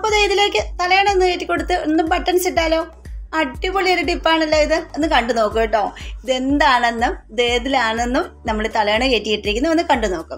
അപ്പോൾ ദേ ഇതിലേക്ക് തലയണ ഒന്ന് കയറ്റി കൊടുത്ത് ഒന്ന് ബട്ടൺസ് ഇട്ടാലോ അടിപൊളി ഒരു ടിപ്പാണല്ലോ ഇത് ഒന്ന് കണ്ടു നോക്കൂ കേട്ടോ ഇതെന്താണെന്നും ഇത് ഏതിലാണെന്നും നമ്മൾ തലയണ കയറ്റിയിട്ടിരിക്കുന്നു ഒന്ന് കണ്ടു നോക്കും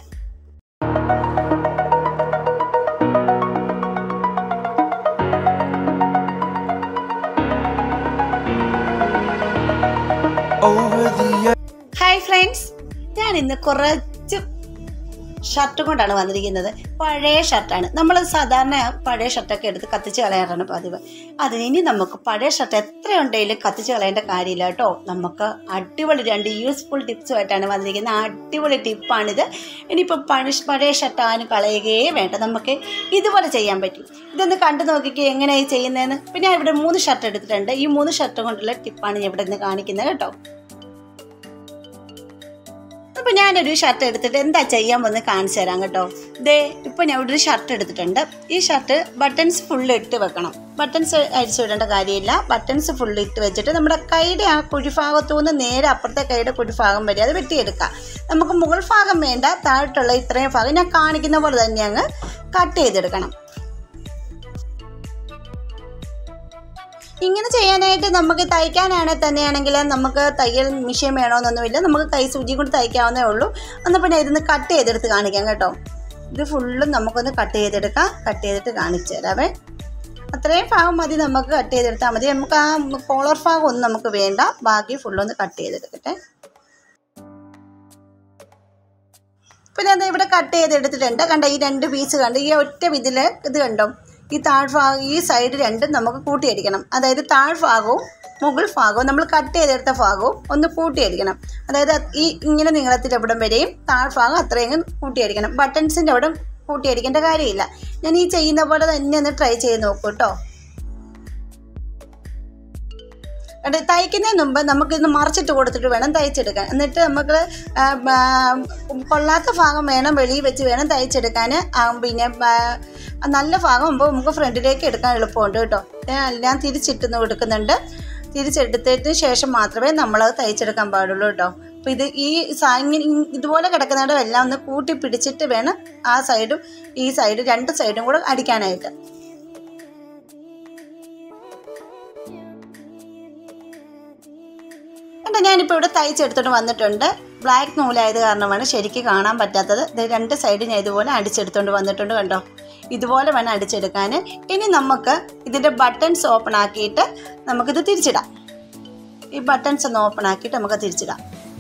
over the ഹായ് ഫ്രണ്ട്സ് ഞാൻ ഇന്ന് കുറച്ച് ഷർട്ട് കൊണ്ടാണ് വന്നിരിക്കുന്നത് പഴയ ഷർട്ടാണ് നമ്മൾ സാധാരണ പഴയ ഷർട്ടൊക്കെ എടുത്ത് കത്തിച്ച് കളയാറാണ് പതിവ് അതിന് ഇനി നമുക്ക് പഴയ ഷർട്ട് എത്ര ഉണ്ടെങ്കിലും കത്തിച്ച് കളയേണ്ട കാര്യമില്ല കേട്ടോ നമുക്ക് അടിപൊളി രണ്ട് യൂസ്ഫുൾ ടിപ്സുമായിട്ടാണ് വന്നിരിക്കുന്നത് അടിപൊളി ടിപ്പാണിത് ഇനിയിപ്പോൾ പഴയ പഴയ ഷർട്ട് ആരും കളയുകയേ വേണ്ട നമുക്ക് ഇതുപോലെ ചെയ്യാൻ പറ്റും ഇതൊന്ന് കണ്ടു നോക്കിക്കേ എങ്ങനെയായി ചെയ്യുന്നതെന്ന് പിന്നെ ഞാൻ ഇവിടെ മൂന്ന് ഷർട്ട് എടുത്തിട്ടുണ്ട് ഈ മൂന്ന് ഷർട്ട് കൊണ്ടുള്ള ടിപ്പാണ് ഞാൻ ഇവിടെ നിന്ന് കാണിക്കുന്നത് കേട്ടോ അപ്പോൾ ഞാനൊരു ഷർട്ട് എടുത്തിട്ട് എന്താ ചെയ്യാൻ വന്ന് കാണിച്ചു തരാം കേട്ടോ ദേ ഇപ്പോൾ ഞാൻ ഇവിടെ ഒരു ഷർട്ട് എടുത്തിട്ടുണ്ട് ഈ ഷർട്ട് ബട്ടൺസ് ഫുള്ള് ഇട്ട് വെക്കണം ബട്ടൺസ് അടിച്ചു വിടേണ്ട കാര്യമില്ല ബട്ടൺസ് ഫുള്ള് ഇട്ട് വെച്ചിട്ട് നമ്മുടെ കൈയുടെ ആ കുഴിഭാഗത്തു നിന്ന് നേരെ അപ്പുറത്തെ കൈയുടെ കുഴിഭാഗം വരെ അത് വെട്ടിയെടുക്കാം നമുക്ക് മുകൾ ഭാഗം വേണ്ട താഴോട്ടുള്ള ഇത്രയും ഭാഗം ഞാൻ കാണിക്കുന്ന പോലെ തന്നെ അങ്ങ് കട്ട് ചെയ്തെടുക്കണം ഇങ്ങനെ ചെയ്യാനായിട്ട് നമുക്ക് തയ്ക്കാനാണെങ്കിൽ തന്നെയാണെങ്കിൽ നമുക്ക് തയ്യൽ മെഷീൻ വേണമെന്നൊന്നുമില്ല നമുക്ക് കൈ സൂചി കൊണ്ട് തയ്ക്കാവുന്നേ ഉള്ളൂ എന്നാൽ പിന്നെ ഇതൊന്ന് കട്ട് ചെയ്തെടുത്ത് കാണിക്കാം കേട്ടോ ഇത് ഫുള്ളും നമുക്കൊന്ന് കട്ട് ചെയ്തെടുക്കാം കട്ട് ചെയ്തിട്ട് കാണിച്ചു തരാവേ അത്രയും ഭാഗം മതി നമുക്ക് കട്ട് ചെയ്തെടുത്താൽ മതി നമുക്ക് ആ കോളർ ഭാഗം ഒന്നും നമുക്ക് വേണ്ട ബാക്കി ഫുള്ളൊന്ന് കട്ട് ചെയ്തെടുക്കട്ടെ ഇപ്പം ഞാൻ ദേ ഇവിടെ കട്ട് ചെയ്തെടുത്തിട്ടുണ്ട് കണ്ട ഈ രണ്ട് പീസ് കണ്ട് ഈ ഒറ്റ ഇതിൽ ഇത് കണ്ടോ ഈ താഴ്ഭാഗം ഈ സൈഡ് രണ്ടും നമുക്ക് കൂട്ടിയടിക്കണം അതായത് താഴ്ഭാഗവും മുകൾ ഭാഗവും നമ്മൾ കട്ട് ചെയ്തെടുത്ത ഭാഗവും ഒന്ന് കൂട്ടിയടിക്കണം അതായത് ഈ ഇങ്ങനെ നീളത്തിൽ എവിടം വരെയും താഴ്ഭാഗം അത്രയും കൂട്ടിയടിക്കണം ബട്ടൺസിൻ്റെ അവിടെ കൂട്ടിയടിക്കേണ്ട കാര്യമില്ല ഞാൻ ഈ ചെയ്യുന്ന പോലെ തന്നെ ഒന്ന് ട്രൈ ചെയ്ത് നോക്കൂ കേട്ടോ അത് തയ്ക്കുന്നതിന് മുമ്പ് നമുക്കിത് മറിച്ചിട്ട് കൊടുത്തിട്ട് വേണം തയ്ച്ചെടുക്കാൻ എന്നിട്ട് നമുക്ക് ആ, ആ, കൊള്ളാത്ത ഭാഗം വേണം വെളിയിൽ വെച്ച് വേണം തയ്ച്ചെടുക്കാൻ ആ, പിന്നെ ആ, നല്ല ഭാഗം ആകുമ്പോൾ നമുക്ക് ഫ്രണ്ടിലേക്ക് എടുക്കാൻ എളുപ്പമുണ്ട് കേട്ടോ ഞാൻ എല്ലാം തിരിച്ചിട്ട് കൊടുക്കുന്നുണ്ട് തിരിച്ചെടുത്തതിന് ശേഷം മാത്രമേ നമ്മളത് തയ്ച്ചെടുക്കാൻ പാടുള്ളൂ കേട്ടോ അപ്പോൾ ഇത് ഈ സാ- ഇങ്ങനെ ഇ- ഇതുപോലെ കിടക്കുന്നിടം എല്ലാം ഒന്ന് കൂട്ടി പിടിച്ചിട്ട് വേണം ആ സൈഡും ഈ സൈഡും രണ്ട് സൈഡും കൂടെ അടിക്കാനായിട്ട് കണ്ടോ ഞാനിപ്പോൾ ഇവിടെ തയ്ച്ചെടുത്തോണ്ട് വന്നിട്ടുണ്ട് ബ്ലാക്ക് നൂലായത് കാരണമാണ് ശരിക്കും കാണാൻ പറ്റാത്തത് ദേ രണ്ട് സൈഡ് ഞാൻ ഇതുപോലെ അടിച്ചെടുത്തോണ്ട് വന്നിട്ടുണ്ട് കണ്ടോ ഇതുപോലെ വേണം അടിച്ചെടുക്കാൻ ഇനി നമുക്ക് ഇതിൻ്റെ ബട്ടൺസ് ഓപ്പൺ ആക്കിയിട്ട് നമുക്കിത് തിരിച്ചിടാം ഈ ബട്ടൺസ് ഒന്ന് ഓപ്പൺ ആക്കിയിട്ട് നമുക്ക് തിരിച്ചിടാം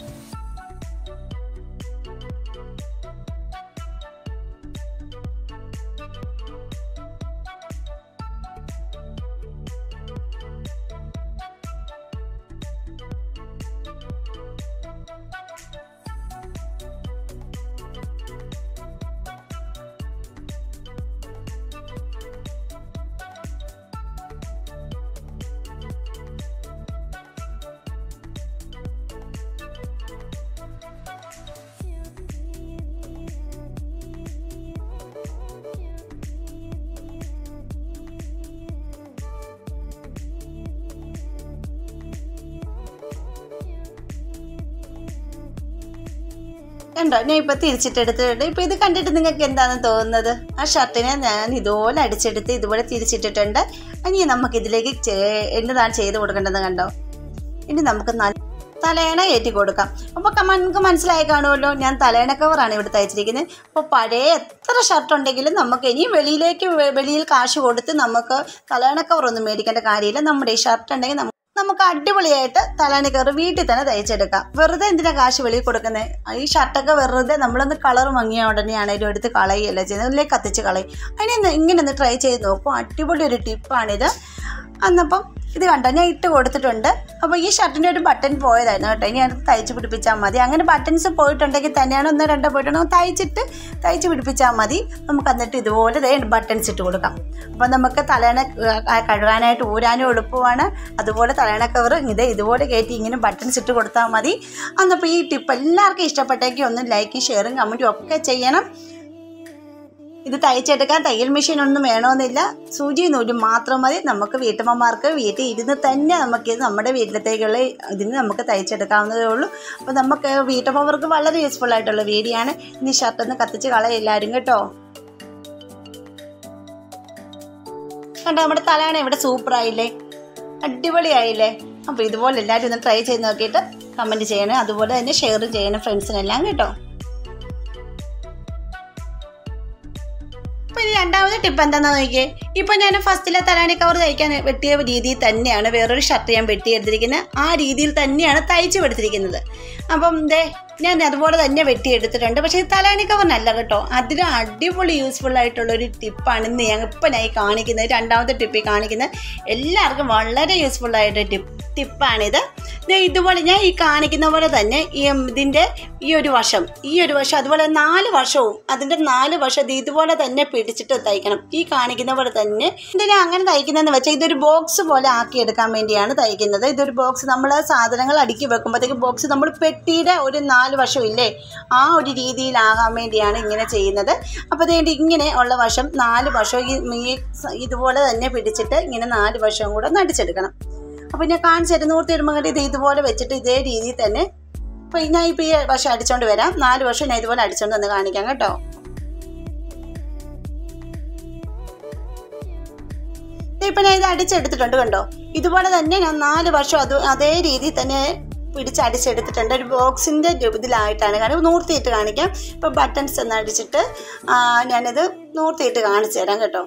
കണ്ടോ ഞാൻ ഇപ്പൊ തിരിച്ചിട്ടെടുത്തിട്ടുണ്ട് ഇപ്പൊ ഇത് കണ്ടിട്ട് നിങ്ങൾക്ക് എന്താണ് തോന്നുന്നത് ആ ഷർട്ടിനെ ഞാൻ ഇതുപോലെ അടിച്ചെടുത്ത് ഇതുപോലെ തിരിച്ചിട്ടിട്ടുണ്ട് ഇനി നമുക്ക് ഇതിലേക്ക് ചേ- എന്നതാണ് ചെയ്ത് കൊടുക്കേണ്ടത് കണ്ടോ ഇനി നമുക്ക് നല്ല തലയണ കയറ്റി കൊടുക്കാം അപ്പോൾ നമുക്ക് മനസ്സിലായി കാണുമല്ലോ ഞാൻ തലയണ കവറാണ് ഇവിടെ തയ്ച്ചിരിക്കുന്നത് അപ്പോൾ പഴയ എത്ര ഷർട്ട് ഉണ്ടെങ്കിലും നമുക്ക് ഇനി വെളിയിലേക്ക് വെ- വെളിയിൽ കാശ് കൊടുത്ത് നമുക്ക് തലയണ കവറൊന്നും മേടിക്കേണ്ട കാര്യമില്ല നമ്മുടെ ഈ ഷർട്ട് ഉണ്ടെങ്കിൽ നമുക്ക് നമുക്ക് അടിപൊളിയായിട്ട് തലയണ കവർ വീട്ടിൽ തന്നെ തയ്ച്ചെടുക്കാം വെറുതെ എന്തിനാ കാശ് വെളിയിൽ കൊടുക്കുന്നത് ഈ ഷർട്ടൊക്കെ വെറുതെ നമ്മളൊന്ന് കളർ മങ്ങിയ ഉടനെ ആണെങ്കിലും എടുത്ത് കളയുകയല്ല ചെയ്യുന്നത് അതിലേക്ക് കത്തിച്ച് കളയും അതിനൊന്ന് ഇങ്ങനെ ഒന്ന് ട്രൈ ചെയ്ത് നോക്കും അടിപൊളി ഒരു ടിപ്പാണിത് അന്നപ്പം ഇത് കണ്ടോ ഞാൻ ഇട്ട് കൊടുത്തിട്ടുണ്ട് അപ്പോൾ ഈ ഷർട്ടിൻ്റെ ഒരു ബട്ടൺ പോയതായിരുന്നു കേട്ടോ ഇനി അത് തയ്ച്ച് പിടിപ്പിച്ചാൽ മതി അങ്ങനെ ബട്ടൺസ് പോയിട്ടുണ്ടെങ്കിൽ തന്നെയാണ് ഒന്നോ രണ്ടോ പോയിട്ടുണ്ടെങ്കിൽ തയ്ച്ചിട്ട് തയ്ച്ച് പിടിപ്പിച്ചാൽ മതി നമുക്ക് എന്നിട്ട് ഇതുപോലെ ദേ ബട്ടൺസ് ഇട്ട് കൊടുക്കാം അപ്പോൾ നമുക്ക് തലേണ ആ, കഴുകാനായിട്ട് ഊരാനും എളുപ്പമാണ് അതുപോലെ തലേണ കവർ ഇത് ഇതുപോലെ കയറ്റി ഇങ്ങനെ ബട്ടൺസ് ഇട്ട് കൊടുത്താൽ മതി അന്നപ്പോൾ ഈ ടിപ്പ് എല്ലാവർക്കും ഇഷ്ടപ്പെട്ടെങ്കിൽ ഒന്ന് ലൈക്കും ഷെയറും കമൻറ്റും ഒക്കെ ചെയ്യണം ഇത് തയ്ച്ചെടുക്കാൻ തയ്യൽ മെഷീൻ ഒന്നും വേണമെന്നില്ല സൂചി നൂലും മാത്രം മതി നമുക്ക് വീട്ടമ്മമാർക്ക് വീട്ടിൽ ഇരുന്ന് തന്നെ നമുക്കിത് നമ്മുടെ വീട്ടിലത്തേക്കുള്ള ഇതിന് നമുക്ക് തയ്ച്ചെടുക്കാവുന്നതേ ഉള്ളൂ അപ്പോൾ നമുക്ക് വീട്ടമ്മമാർക്ക് വളരെ യൂസ്ഫുൾ ആയിട്ടുള്ള വീഡിയോ ആണ് ഇനി ഷർട്ടൊന്ന് കത്തിച്ച് കളയില്ലാരും കേട്ടോ കണ്ടോ നമ്മുടെ തലയണ ഇവിടെ സൂപ്പറായില്ലേ അടിപൊളിയായില്ലേ അപ്പോൾ ഇതുപോലെ എല്ലാവരും ഒന്ന് ട്രൈ ചെയ്ത് നോക്കിയിട്ട് കമൻറ്റ് ചെയ്യണം അതുപോലെ തന്നെ ഷെയർ ചെയ്യണം ഫ്രണ്ട്സിനെല്ലാം കേട്ടോ അപ്പോൾ ഇനി രണ്ടാമത്തെ ടിപ്പ് എന്താണെന്ന് നോക്കിയേ ഇപ്പോൾ ഞാൻ ഫസ്റ്റിലെ തലാണി കവർ തയ്ക്കാൻ വെട്ടിയ രീതിയിൽ തന്നെയാണ് വേറൊരു ഷർട്ട് ഞാൻ വെട്ടിയെടുത്തിരിക്കുന്നത് ആ രീതിയിൽ തന്നെയാണ് തയ്ച്ചു എടുത്തിരിക്കുന്നത് അപ്പം ദേ ഞാൻ അതുപോലെ തന്നെ വെട്ടിയെടുത്തിട്ടുണ്ട് പക്ഷേ ഇത് തലാണി കവറിനല്ല കേട്ടോ അതിന് അടിപൊളി യൂസ്ഫുൾ ആയിട്ടുള്ള ഒരു ടിപ്പാണ് ഇന്ന് ഞാൻ ഇപ്പം ഞാൻ ഈ കാണിക്കുന്നത് രണ്ടാമത്തെ ടിപ്പിൽ കാണിക്കുന്നത് എല്ലാവർക്കും വളരെ യൂസ്ഫുൾ ആയിട്ട് ടിപ്പ് ടിപ്പാണിത് ദേ ഇതുപോലെ ഞാൻ ഈ കാണിക്കുന്ന പോലെ തന്നെ ഈ ഇതിൻ്റെ ഈ ഒരു വശം ഈ ഒരു വശം അതുപോലെ നാല് വശവും അതിൻ്റെ നാല് വശം ഇത് ഇതുപോലെ തന്നെ പിടിച്ചിട്ട് തയ്ക്കണം ഈ കാണിക്കുന്ന പോലെ തന്നെ ഇതിനെ അങ്ങനെ തയ്ക്കുന്നതെന്ന് വെച്ചാൽ ഇതൊരു ബോക്സ് പോലെ ആക്കി എടുക്കാൻ വേണ്ടിയാണ് തയ്ക്കുന്നത് ഇതൊരു ബോക്സ് നമ്മൾ സാധനങ്ങൾ അടുക്കി വെക്കുമ്പോഴത്തേക്ക് ബോക്സ് നമ്മൾ പെട്ടിയുടെ ഒരു നാല് വശം ഇല്ലേ ആ ഒരു രീതിയിലാകാൻ വേണ്ടിയാണ് ഇങ്ങനെ ചെയ്യുന്നത് അപ്പോൾ അതുകൊണ്ട് ഇങ്ങനെ ഉള്ള വശം നാല് വശവും ഈ ഈ സ- ഇതുപോലെ തന്നെ പിടിച്ചിട്ട് ഇങ്ങനെ നാല് വശവും കൂടെ ഒന്ന് അടിച്ചെടുക്കണം അപ്പോൾ ഞാൻ കാണിച്ചു തരുന്ന നൂറ്റി ഇടുമ്പോൾ ഇത് ഇതുപോലെ വെച്ചിട്ട് ഇതേ രീതിയിൽ തന്നെ അപ്പോൾ ഞാൻ ഇപ്പോൾ ഈ വശം അടിച്ചുകൊണ്ട് വരാം നാല് വർഷം ഞാൻ ഇതുപോലെ അടിച്ചുകൊണ്ട് വന്ന് കാണിക്കാം കേട്ടോ ഇപ്പം ഞാൻ ഇത് അടിച്ചെടുത്തിട്ടുണ്ട് കണ്ടോ ഇതുപോലെ തന്നെ ഞാൻ നാല് വർഷം അത് അതേ രീതിയിൽ തന്നെ പിടിച്ച് അടിച്ചെടുത്തിട്ടുണ്ട് ഒരു ബോക്സിൻ്റെ ഇതിലായിട്ടാണ് കാരണം നൂർത്തിയിട്ട് കാണിക്കാം ഇപ്പോൾ ബട്ടൺസ് ഒന്ന് അടിച്ചിട്ട് ആ, ഞാനിത് നൂർത്തിയിട്ട് കാണിച്ചു തരാം കേട്ടോ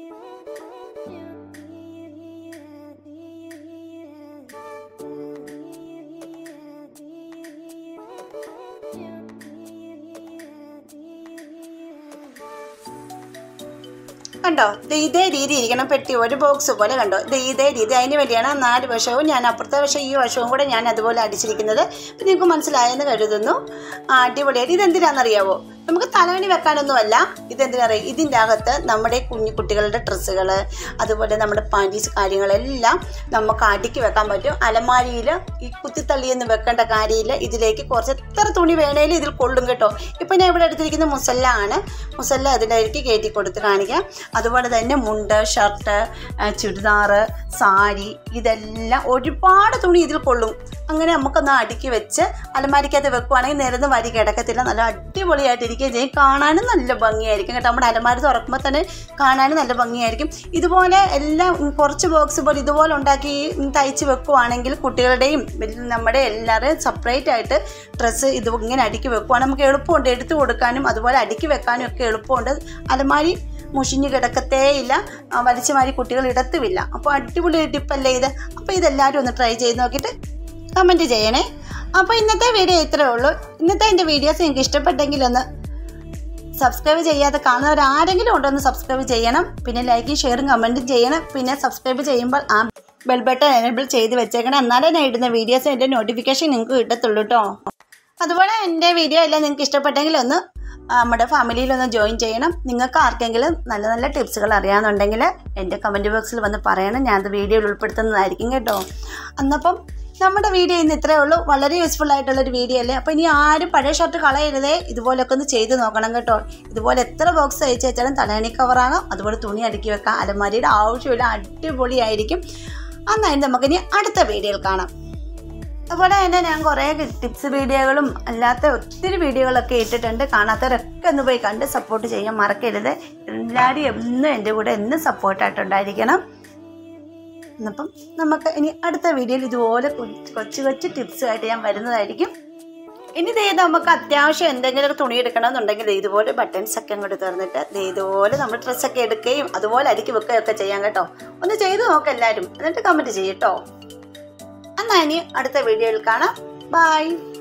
കണ്ടോ ഇത് ഇതേ രീതി ഇരിക്കണം പെട്ടി ഒരു ബോക്സ് പോലെ കണ്ടോ ഇത് ഇതേ രീതി അതിന് വേണ്ടിയാണ് ആ നാല് വശവും ഞാൻ അപ്പുറത്തെ വശം ഈ വശവും കൂടെ ഞാൻ അതുപോലെ അടിച്ചിരിക്കുന്നത് അപ്പം നിങ്ങൾക്ക് മനസ്സിലായെന്ന് കരുതുന്നു ആ, അടിപൊളിയായിട്ട് ഇതെന്തിനാണെന്നറിയാവോ നമുക്ക് തലവണി വെക്കാനൊന്നുമല്ല ഇതെന്തിനറിയാം ഇതിൻ്റെ അകത്ത് നമ്മുടെ കുഞ്ഞു കുട്ടികളുടെ ഡ്രസ്സുകൾ അതുപോലെ നമ്മുടെ പാൻറ്റീസ് കാര്യങ്ങളെല്ലാം നമുക്ക് അടുക്കി വെക്കാൻ പറ്റും അലമാരിയിൽ ഈ കുത്തിത്തള്ളിയൊന്നും വെക്കേണ്ട കാര്യമില്ല ഇതിലേക്ക് കുറച്ച് എത്ര തുണി വേണേലും ഇതിൽ കൊള്ളും കേട്ടോ ഇപ്പം ഞാൻ ഇവിടെ എടുത്തിരിക്കുന്ന മുസല്ല ആണ് മുസല്ല അതിലേക്ക് കയറ്റി കൊടുത്ത് കാണിക്കാം അതുപോലെ തന്നെ മുണ്ട് ഷർട്ട് ചുരിദാറ് സാരി ഇതെല്ലാം ഒരുപാട് തുണി ഇതിൽ കൊള്ളും അങ്ങനെ നമുക്കൊന്ന് അടുക്കി വെച്ച് അലമാരിക്കകത്ത് വെക്കുവാണെങ്കിൽ നിരന്ന് വരി കിടക്കത്തില്ല നല്ല അടിപൊളിയായിട്ട് ഇരിക്കുകയും ചെയ്യും കാണാനും നല്ല ഭംഗിയായിരിക്കും കേട്ടോ നമ്മുടെ അലമാരി തുറക്കുമ്പോൾ തന്നെ കാണാനും നല്ല ഭംഗിയായിരിക്കും ഇതുപോലെ എല്ലാം ഉം, കുറച്ച് ബോക്സ് പോലെ ഇതുപോലെ ഉണ്ടാക്കി ഉം, തയ്ച്ച് വെക്കുവാണെങ്കിൽ കുട്ടികളുടെയും വലിയ- നമ്മുടെ എല്ലാവരുടെയും സെപ്പറേറ്റ് ആയിട്ട് ഡ്രസ്സ് ഇത് ഇങ്ങനെ അടുക്കി വെക്കുവാണെങ്കിൽ നമുക്ക് എളുപ്പമുണ്ട് എടുത്തു കൊടുക്കാനും അതുപോലെ അടുക്കി വെക്കാനും ഒക്കെ എളുപ്പമുണ്ട് അലമാരി മുഷിഞ്ഞ് കിടക്കത്തേ ഇല്ല ആ, വലിച്ചു മാറി കുട്ടികൾ ഇടത്തുമില്ല അപ്പോൾ അടിപൊളി ടിപ്പല്ലേ ഇത് അപ്പോൾ ഇതെല്ലാവരും ഒന്ന് ട്രൈ ചെയ്ത് നോക്കിയിട്ട് കമൻറ്റ് ചെയ്യണേ അപ്പോൾ ഇന്നത്തെ വീഡിയോ ഇത്രയേ ഉള്ളൂ ഇന്നത്തെ എൻ്റെ വീഡിയോസ് നിങ്ങൾക്ക് ഇഷ്ടപ്പെട്ടെങ്കിൽ ഒന്ന് സബ്സ്ക്രൈബ് ചെയ്യാതെ കാണുന്നവർ ആരെങ്കിലും ഉണ്ടോ ഒന്ന് സബ്സ്ക്രൈബ് ചെയ്യണം പിന്നെ ലൈക്കും ഷെയറും കമൻറ്റും ചെയ്യണം പിന്നെ സബ്സ്ക്രൈബ് ചെയ്യുമ്പോൾ ആ ബെൽ ബട്ടൺ എനേബിൾ ചെയ്ത് വെച്ചേക്കണം എന്നാലേ ഞാൻ ഇടുന്ന വീഡിയോസ് എൻ്റെ നോട്ടിഫിക്കേഷൻ നിങ്ങൾക്ക് കിട്ടത്തുള്ളൂ കേട്ടോ അതുപോലെ എൻ്റെ വീഡിയോ എല്ലാം നിങ്ങൾക്ക് ഇഷ്ടപ്പെട്ടെങ്കിൽ ഒന്ന് ആ, നമ്മുടെ ഫാമിലിയിലൊന്ന് ജോയിൻ ചെയ്യണം നിങ്ങൾക്ക് ആർക്കെങ്കിലും നല്ല നല്ല ടിപ്സുകൾ അറിയാമെന്നുണ്ടെങ്കിൽ എൻ്റെ കമൻറ്റ് ബോക്സിൽ വന്ന് പറയണം ഞാൻ അത് വീഡിയോയിൽ ഉൾപ്പെടുത്തുന്നതായിരിക്കും കേട്ടോ അന്നപ്പം നമ്മുടെ വീഡിയോ ഇന്ന് ഇത്രയേ ഉള്ളൂ വളരെ യൂസ്ഫുൾ ആയിട്ടുള്ളൊരു വീഡിയോ അല്ലേ അപ്പോൾ ഇനി ആരും പഴയ ഷർട്ട് കളയരുതേ ഇതുപോലൊക്കെ ഒന്ന് ചെയ്ത് നോക്കണം കേട്ടോ ഇതുപോലെ എത്ര ബോക്സ് അയച്ചു വെച്ചാലും തലയണി കവറാകാം അതുപോലെ തുണി അടുക്കി വെക്കാം അലമാരിയുടെ ആവശ്യമില്ല അടിപൊളിയായിരിക്കും അന്നായിട്ട് നമുക്കിനി അടുത്ത വീഡിയോയിൽ കാണാം അതുപോലെ തന്നെ ഞാൻ കുറേ ടിപ്സ് വീഡിയോകളും അല്ലാത്ത ഒത്തിരി വീഡിയോകളൊക്കെ ഇട്ടിട്ടുണ്ട് കാണാത്തവരൊക്കെ ഒന്ന് പോയി കണ്ട് സപ്പോർട്ട് ചെയ്യാൻ മറക്കരുത് എല്ലാവരും എന്നും എൻ്റെ കൂടെ എന്നും സപ്പോർട്ടായിട്ടുണ്ടായിരിക്കണം എന്നപ്പം നമുക്ക് ഇനി അടുത്ത വീഡിയോയിൽ ഇതുപോലെ കൊച്ചു കൊച്ചു കൊച്ചു ടിപ്സുമായിട്ട് ഞാൻ വരുന്നതായിരിക്കും ഇനി ദേ നമുക്ക് അത്യാവശ്യം എന്തെങ്കിലും തുണി എടുക്കണമെന്നുണ്ടെങ്കിൽ ദേ ഇതുപോലെ ബട്ടൺസ് ഒക്കെ അങ്ങോട്ട് തുറന്നിട്ട് ദേ ഇതുപോലെ നമ്മൾ ഡ്രസ്സൊക്കെ എടുക്കുകയും അതുപോലെ അടുക്കി വെക്കുകയൊക്കെ ചെയ്യാം കേട്ടോ ഒന്ന് ചെയ്ത് നോക്കാം എല്ലാവരും എന്നിട്ട് കമൻറ്റ് ചെയ്യട്ടോ എന്നാൽ ഇനി അടുത്ത വീഡിയോയിൽ കാണാം ബൈ